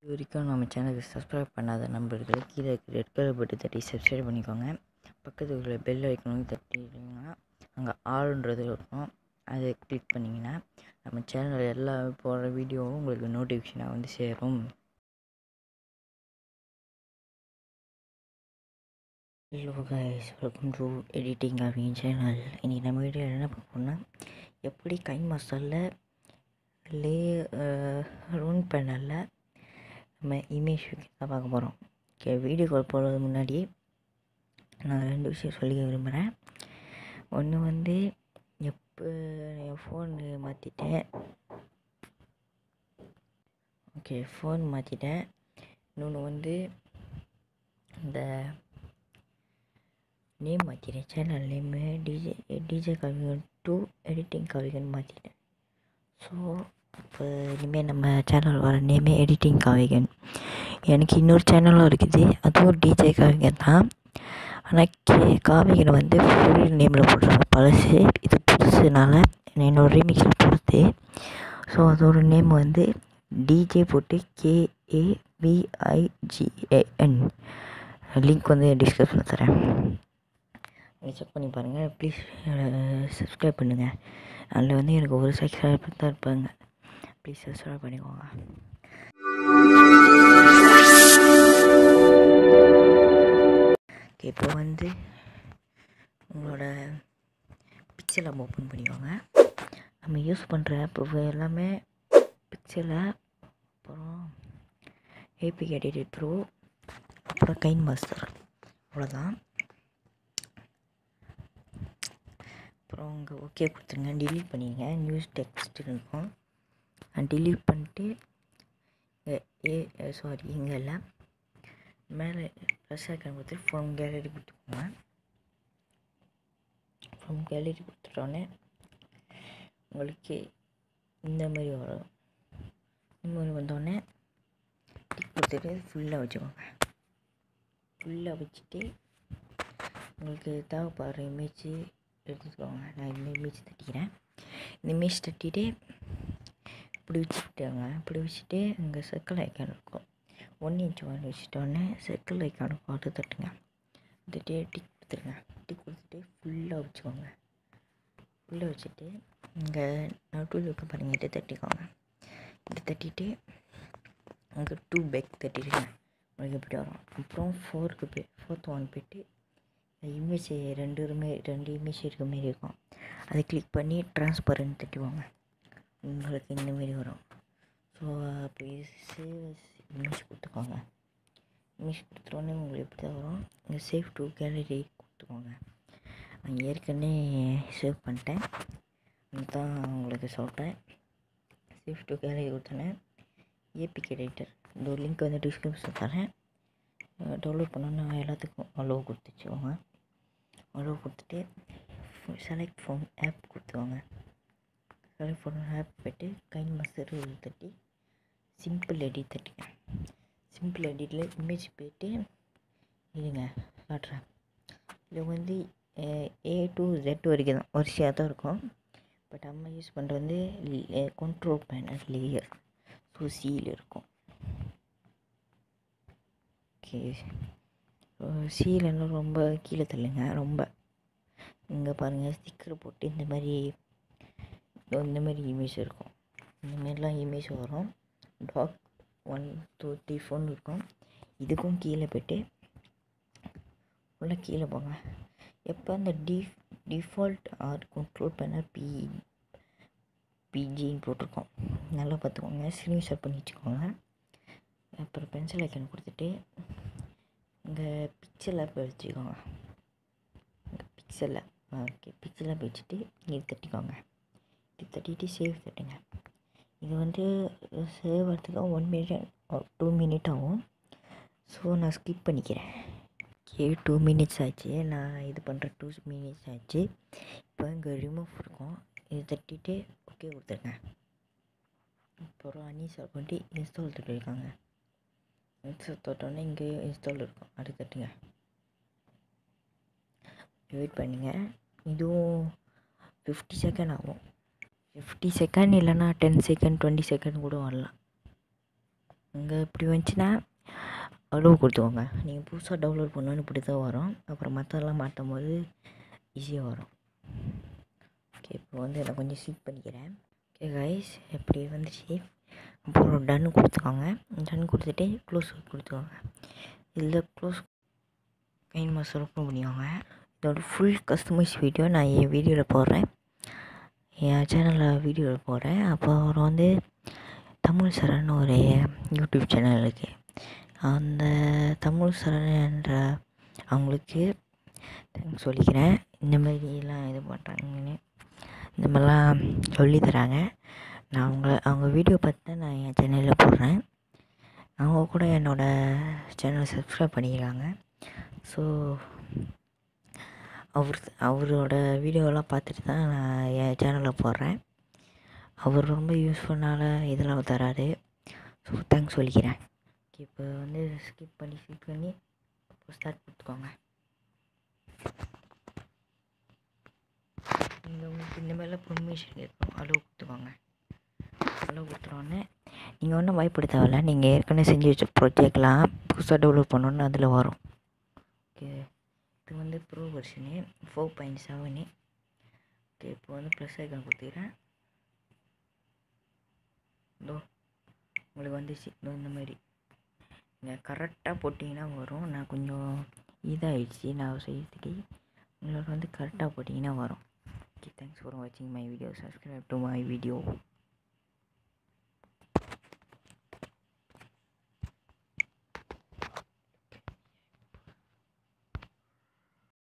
இது வரைக்கும் நம்ம சேனலுக்கு சப்ஸ்கிரைப் பண்ணாத நண்பர்கள் கீழே இருக்க ரெட் கலர் பட்டு தட்டி சப்ஸ்கிரைப் பண்ணிக்கோங்க பக்கத்தில் இருக்கிற பெல் ஐக்கனும் தட்டிங்கன்னா அங்கே ஆளுன்றது இருக்கும் அதை கிளிக் பண்ணிங்கன்னா நம்ம சேனலில் எல்லா போடுற வீடியோவும் உங்களுக்கு நோட்டிஃபிகேஷனாக வந்து சேரும் hello guys welcome to editing அப்படின்னு சேனல் இன்றைக்கி நம்ம வீடியோ என்ன பார்ப்போம்னா எப்படி கை மசாலில் லே ரூன் பேனலில் நம்ம இமேஜ் தான் பார்க்க போகிறோம் ஓகே வீடியோ கால் போகிறது முன்னாடி நான் ரெண்டு விஷயம் சொல்லிக்க விரும்புகிறேன் ஒன்று வந்து எப்போ என் ஃபோன் மாற்றிட்டேன் ஓகே ஃபோன் மாற்றிட்டேன் இன்னொன்று வந்து இந்த நேம் மாற்றிட்டேன் channel name DJ DJ Kavigan to editing Kavigan மாற்றிட்டேன் ஸோ இப்போ இனிமேல் நம்ம சேனல் வர நேமே எடிட்டிங் காவிகன் எனக்கு இன்னொரு சேனலும் இருக்குது அதுவும் டிஜே காவிகன் தான் ஆனால் கே காவிகன் வந்து ஃபுல் நேமில் போட்டுருவேன் பழசு இது புதுசுனால என்னோட ரீமிக்ஸில் போடுறது ஸோ அதோட நேம் வந்து டிஜே போட்டு கேஏவிஐஜிஏஎன் லிங்க் வந்து டிஸ்கிரிப்ஷனில் தரேன் நீங்கள் செக் பண்ணி பாருங்கள் ப்ளீஸ் சப்ஸ்கிரைப் பண்ணுங்கள் அதில் வந்து எனக்கு ஒரு சப்ஸ்கிரைபர் தான் இருப்பாங்க ப்ளீஸ் சப்ஸ்கிரைப் பண்ணிக்கோங்க ஓகே இப்போ வந்து உங்களோட பிக்சல் ஆப் ஓப்பன் பண்ணிக்கோங்க நம்ம யூஸ் பண்ணுற ஆப் எல்லாமே பிக்சலை அப்புறம் ஏபிகே எடிட் ப்ரோ அப்புறம் கைன் மாஸ்டர் அவ்வளோதான் அப்புறம் அங்கே ஓகே கொடுத்துருங்க டிலீட் பண்ணிடுங்க நியூஸ் டெக்ஸ்ட் இருக்கும் டிலீட் பண்ணிட்டு ஏ சாரி இங்கே இல்லை மேலே ப்ளஸ் ஐக்கன் கொடுத்துட்டு ஃபோன் கேலரி கொடுத்துக்கோங்க ஃபோன் கேலரி கொடுத்துட்டோன்னே உங்களுக்கு இந்த மாதிரி வரும் இந்த மாதிரி வந்தோடனே டிக் கொடுத்துட்டு ஃபுல்லாக வச்சுக்கோங்க ஃபுல்லாக வச்சுட்டு உங்களுக்கு தேவைப்படுற இமேஜ் எடுத்துக்கோங்க நான் இந்த இமேஜ் தட்டிக்கிறேன் இந்த இமேஜ் தட்டிட்டு இப்படி வச்சுக்கிட்டாங்க இப்படி வச்சுட்டு அங்கே சர்க்கிள் ஐக்கான் இருக்கும் ஒன் இன்ச் ஒன் வச்சுட்டோன்னே சர்க்கிள் ஐக்கான் பார்த்து தட்டுங்க தட்டி டிக் கொடுத்துருங்க டிக் கொடுத்துட்டு ஃபுல்லாக வச்சுக்கோங்க ஃபுல்லாக வச்சுட்டு இங்கே நடுவில் இருக்க பாருங்கள் இதை தட்டிக்கோங்க இதை தட்டிட்டு அங்கே டூ பேக் தட்டிடுங்க உங்களுக்கு எப்படி வரும் அப்புறம் ஃபோருக்கு போய் ஃபோர்த் ஒன் போய்ட்டு இமேஜ் ரெண்டு மே ரெண்டு இமேஜ் இருக்க மாரி இருக்கும் அதை கிளிக் பண்ணி ட்ரான்ஸ்பரண்ட் தட்டுவாங்க உங்களுக்கு இந்த மாரி வரும் ஸோ அப்படி சேவ் இமேஜ் கொடுத்துக்கோங்க இமேஜ் கொடுத்துட்டோன்னே உங்களுக்கு எப்படி தான் வரும் இங்கே சேவ் டு கேலரி கொடுத்துக்கோங்க நான் ஏற்கனவே சேவ் பண்ணிட்டேன் தான் உங்களுக்கு சொல்கிறேன் சேவ் டு கேலரி கொடுத்தோன்னே ஏபிகே எடிட்டர் இந்த ஒரு லிங்க் வந்து டிஸ்கிரிப்ஷன் தரேன் டவுன்லோட் பண்ணோன்னா எல்லாத்துக்கும் அலோவ் கொடுத்துச்சுக்கோங்க அலோவ் கொடுத்துட்டு செலக்ட் ஃபோன் ஆப் கொடுத்துக்கோங்க செலக்ட் ஃபோன் ஆப் போய்ட்டு கைன் மஸ்டர் தட்டி சிம்பிள் எடிட் தட்டிங்க சிம்பிள் எடிட்டில் இமேஜ் போய்ட்டு இருங்க காட்டுறேன் இதில் வந்து ஏ டு ஜெட் வரைக்கும் தான் வரிசையாக தான் இருக்கும் பட் நம்ம யூஸ் பண்ணுறது வந்து கண்ட்ரோல் பேனல் லேயர் ஸோ சியில் இருக்கும் ஓகே சீலெல்லாம் ரொம்ப கீழே தள்ளுங்க ரொம்ப இங்கே பாருங்கள் ஸ்டிக்கர் போட்டு இந்த மாதிரி இந்த மாதிரி இமேஜ் இருக்கும் இந்த மாதிரிலாம் இமேஜ் வரும் டாக் ஒன் டூ த்ரீ ஃபோன் இருக்கும் இதுக்கும் கீழே போய்ட்டு உள்ள கீழே போங்க எப்போ அந்த டி டிஃபால்ட் ஆர் கண்ட்ரோல் பண்ண பி பிஜின்னு போட்டிருக்கோம் நல்லா பார்த்துக்கோங்க ஸ்க்ரீன்ஷாட் பண்ணி வச்சுக்கோங்க அப்புறம் பென்சில் ஐக்கன் கொடுத்துட்டு இங்கே பிக்சல் ஆப் வச்சுக்கோங்க இங்கே பிக்சல் ஓகே பிக்சல் ஆப் வச்சுட்டு இது தட்டிக்கோங்க இது தட்டிட்டு சேவ் தட்டுங்க இது வந்து சேவ் ஆகிறதுக்கு ஒன் மினிட் டூ மினிட் ஆகும் ஸோ நான் ஸ்கிப் பண்ணிக்கிறேன் ஓகே டூ மினிட்ஸ் ஆச்சு நான் இது பண்ணுற டூ மினிட்ஸ் ஆச்சு இப்போ இங்கே ரிமூவ் இருக்கும் இது தட்டிட்டு ஓகே கொடுத்துருங்க அப்புறம் அன்இன்ஸ்டால் பண்ணிட்டு இன்ஸ்டால் தட்டிருக்காங்க இன்ஸ்டால் தொட்டோன்னே இங்கே இன்ஸ்டால் இருக்கும் அது தட்டுங்க வெயிட் பண்ணுங்க இதுவும் ஃபிஃப்டி செகண்ட் ஆகும் ஃபிஃப்டி செகண்ட் இல்லைன்னா டென் செகண்ட் டுவெண்ட்டி செகண்ட் கூட வரலாம் இங்கே இப்படி வந்துச்சுன்னா அலோவ் கொடுத்துக்கோங்க நீங்கள் புதுசாக டவுன்லோட் பண்ணோன்னு இப்படி தான் வரும் அப்புறம் மற்றதெல்லாம் மாற்றும் போது ஈஸியாக வரும் ஓகே இப்போ வந்து நான் கொஞ்சம் சீட் பண்ணிக்கிறேன் ஓகே கைஸ் எப்படி வந்துச்சு அப்புறம் டன் கொடுத்துக்கோங்க டன் கொடுத்துட்டு க்ளோஸ் கொடுத்துக்கோங்க இதில் க்ளோஸ் கைன் மாஸ்டர் ஓப்பன் பண்ணிக்கோங்க இதோட ஃபுல் கஸ்டமைஸ் வீடியோ நான் என் வீடியோவில் போடுறேன் என் சேனலில் வீடியோவில் போடுறேன் அப்புறம் வந்து தமிழ் சரண் ஒரு யூடியூப் சேனல் இருக்குது அந்த தமிழ் சரண் என்ற அவங்களுக்கு தேங்க்ஸ் சொல்லிக்கிறேன் இந்த மாதிரிலாம் இது பண்ணுறாங்கன்னு இந்த மாதிரிலாம் சொல்லி தராங்க நான் அவங்க அவங்க வீடியோ பார்த்து தான் நான் என் சேனலில் போடுறேன் அவங்க கூட என்னோடய சேனலை சப்ஸ்கிரைப் பண்ணிக்கிறாங்க ஸோ அவர் அவரோட வீடியோலாம் பார்த்துட்டு தான் நான் என் சேனலில் போடுறேன் அவர் ரொம்ப யூஸ்ஃபுல்லான இதெல்லாம் தராரு ஸோ தேங்க்ஸ் சொல்லிக்கிறேன் இப்போ வந்து ஸ்கிப் பண்ணி ஸ்கிப் பண்ணி இப்போ ஸ்டார்ட் கொடுத்துக்கோங்க நீங்கள் உங்களுக்கு இந்த மாதிரிலாம் பெர்மிஷன் கேட்கும் அலோவ் கொடுத்துக்கோங்க அலோவ் கொடுத்துருவோன்னே நீங்கள் ஒன்றும் பயப்பட தேவையில்ல நீங்கள் ஏற்கனவே செஞ்சு வச்ச ப்ராஜெக்ட்லாம் புதுசாக டெவலப் பண்ணணுன்னு அதில் வரும் ஓகே இது வந்து pro version four point seven okay இப்போ வந்து ப்ளஸ் ஐக்கான் கொடுத்துக்கிறேன் இதோ உங்களுக்கு வந்துச்சு இதோ இந்த மாதிரி நீங்கள் கரெக்டாக போட்டிங்கன்னா வரும் நான் கொஞ்சம் இதாகிடுச்சு நான் செய்யறதுக்கு உங்களோட வந்து கரெக்டாக போட்டிங்கன்னா வரும் ஓகே தேங்க்ஸ் ஃபார் வாட்சிங் my video subscribe to my video